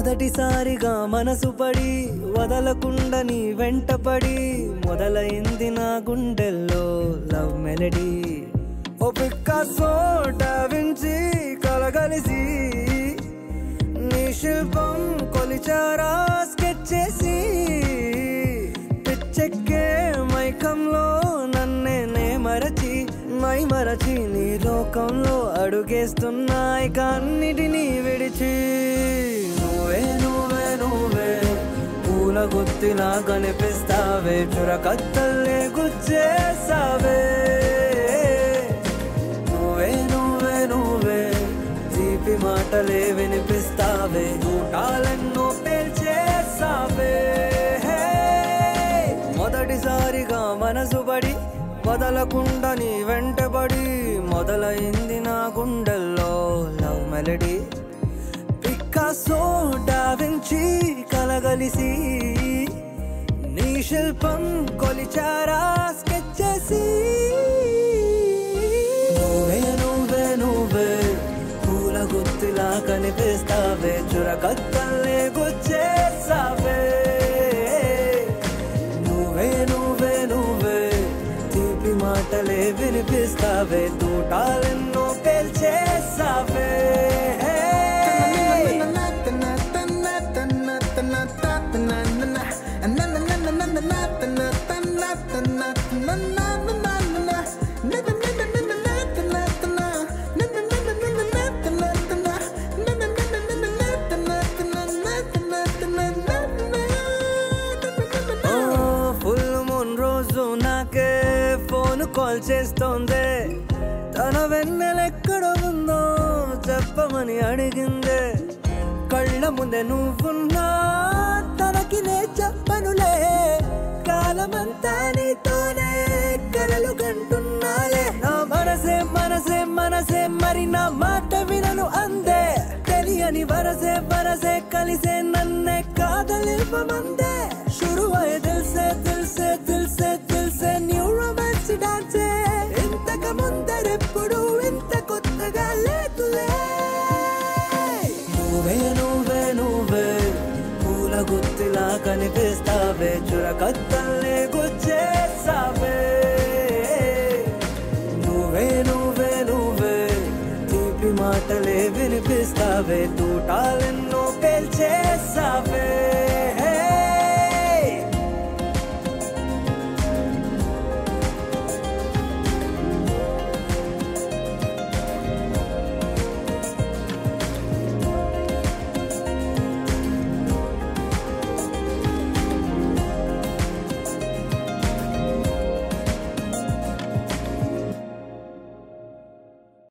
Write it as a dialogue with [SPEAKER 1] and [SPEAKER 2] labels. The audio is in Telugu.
[SPEAKER 1] మొదటిసారిగా మనసు పడి వదలకుండా నీ వెంటపడి మొదలైంది నా గుండెల్లో లవ్ మెలడీ ఓ పిక్కాసో డావించి కలగలిసి నీ శిల్పం కొలిచారా స్కెచ్ చేసి పిచ్చెక్కే మైకంలో నన్నే నే మరచి మై మరచి నీ లోకంలో అడుగేస్తున్నాయి కన్నిటినీ విడిచి నువ్వే నువ్వే నువ్వే పూల గుత్తిలా కనిపిస్తావే చురకత్తల్లే గుచ్చేసావే నువ్వే నువ్వే నువ్వే తీపి మాటలే వినిపిస్తావే ఊటాలెన్నో పేల్చేసావే మొదటిసారిగా మనసు పడి వదలకుండా నీ వెంటబడి మొదలైంది నా గుండెల్లో లవ్ మెలడీ పికాసో డావించి కలగలిసి నీ శిల్పం కొలిచారా స్కెచ్ చేసి నువ్వే నువ్వే నువ్వే పూల గుత్తిలా కనిపిస్తావే చురకత్తల్లే గుచ్చేసావే నువ్వే నువ్వే నువ్వే తీపి మాటలే వినిపిస్తావే తూటాలెన్నో పేల్చేసావే ఓ ఫుల్ మూన్ రోజు నాకే ఫోన్ కాల్ చేస్తోంది తన వెన్నెలెక్కడ ఉందో చెప్పమని అడిగిందే కళ్ళ ముందే నువ్వున్నా తనకి నే చెప్పనులే కాలమంతా నీతోనే కలలు కంటున్నాలే నా మనసే మనసే మనసే మరి నా మాట వినను అందే తెలియని వరసే వరసే కలిసే నన్నే కాదలిపమందే శురువై దిల్సే దిల్సే దిల్సే దిల్సే న్యూ రొమాన్స్ డాన్సే ఇంతకు ముందరెప్పుడు ఇంత కొత్తగా లేదులే నువ్వే నువ్వే నువ్వే పూల గుత్తిలా కనిపిస్తావే చురకత్తల్లే గుచ్చేసావే నువ్వే నువ్వే నువ్వే తీపి మాటలే వినిపిస్తావే తూటాలెన్నో పేల్చేసావే